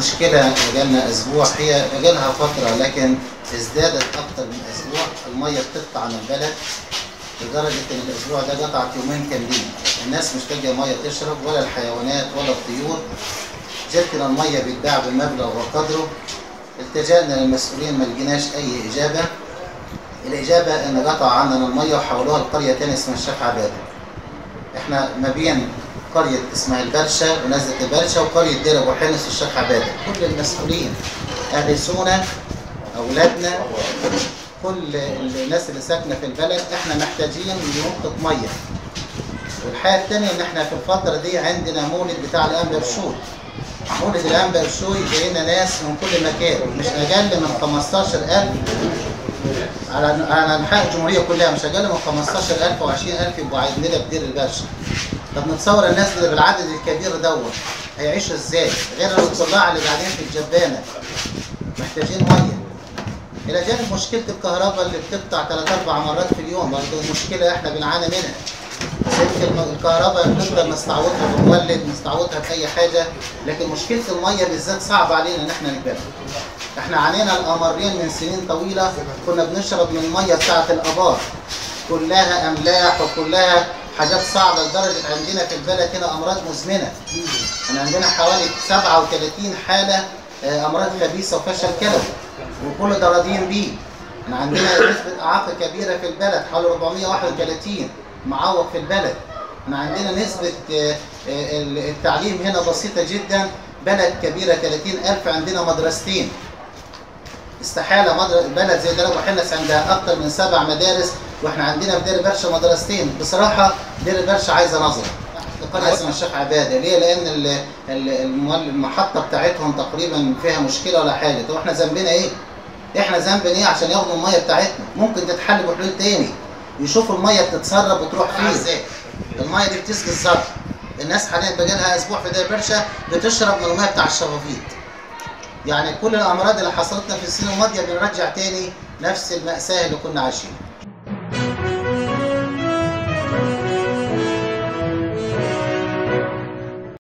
مشكلة بقالنا أسبوع هي بقالها فترة لكن ازدادت أكتر من أسبوع المية بتقطع عن البلد لدرجة إن الأسبوع ده قطعت يومين كاملين الناس مش لاقية مية تشرب ولا الحيوانات ولا الطيور جركن المية بيتباع بمبلغ وقدره التجأنا للمسؤولين ما لقيناش أي إجابة الإجابة إن قطع عننا المية وحولوها لقرية تانية اسمها الشيخ عبادة احنا ما بين قرية اسمها البرشة ونزلة البرشة وقرية دير أبو حنس والشيخ عبادة كل المسؤولين أهل سونا أولادنا كل الناس اللي ساكنة في البلد احنا محتاجين لنقطة مية والحاجة التانية إن احنا في الفترة دي عندنا مولد بتاع الأنبا بشوي مولد الأنبا بشوي جاينا ناس من كل مكان مش أقل من 15000 على على انحاء الجمهوريه كلها مش اقل من 15000 و 20000 يبقوا عايزين لنا بدير البرشا طب نتصور الناس اللي بالعدد الكبير دوت هيعيشوا ازاي غير الطلاع اللي قاعدين في الجبانه محتاجين ميه الى جانب مشكله الكهرباء اللي بتقطع ثلاث اربع مرات في اليوم برضه مشكله احنا بنعاني منها سلك الم- الكهرباء بنقدر نستعوضها بنولد نستعوضها بأي حاجة لكن مشكلة المية بالذات صعب علينا إن احنا نقبلها. احنا عانينا الأمرين من سنين طويلة كنا بنشرب من المية بتاعة الآبار كلها أملاح وكلها حاجات صعبة لدرجة عندنا في البلد هنا أمراض مزمنة. احنا عندنا حوالي 37 حالة آه، أمراض خبيثة وفشل كلوي وكل ده راضيين بيه. احنا عندنا نسبة إعاقة كبيرة في البلد حوالي 431 معوق في البلد. احنا عندنا نسبة آه، آه، التعليم هنا بسيطة جدا بلد كبيرة 30000 عندنا مدرستين استحالة مدر... بلد زي دير أبو حنس عندها أكتر من سبع مدارس وإحنا عندنا في دير برشا مدرستين بصراحة دير برشا عايزة نظرة قرية اسمها الشيخ عبادة ليه؟ لأن ال... ال- المول- المحطة بتاعتهم تقريبا فيها مشكلة ولا حاجة طب إحنا ذنبنا إيه؟ إحنا ذنبنا إيه عشان ياخدوا المية بتاعتنا؟ ممكن تتحل بحلول تاني يشوفوا المية بتتسرب وتروح فين؟ المية دي بتسقي الزرع الناس حاليا بقالها أسبوع في دير برشا بتشرب من المية بتاع الشفافيط يعني كل الامراض اللي حصلت لنا في السنين الماضيه بنرجع تاني نفس الماساه اللي كنا عايشينها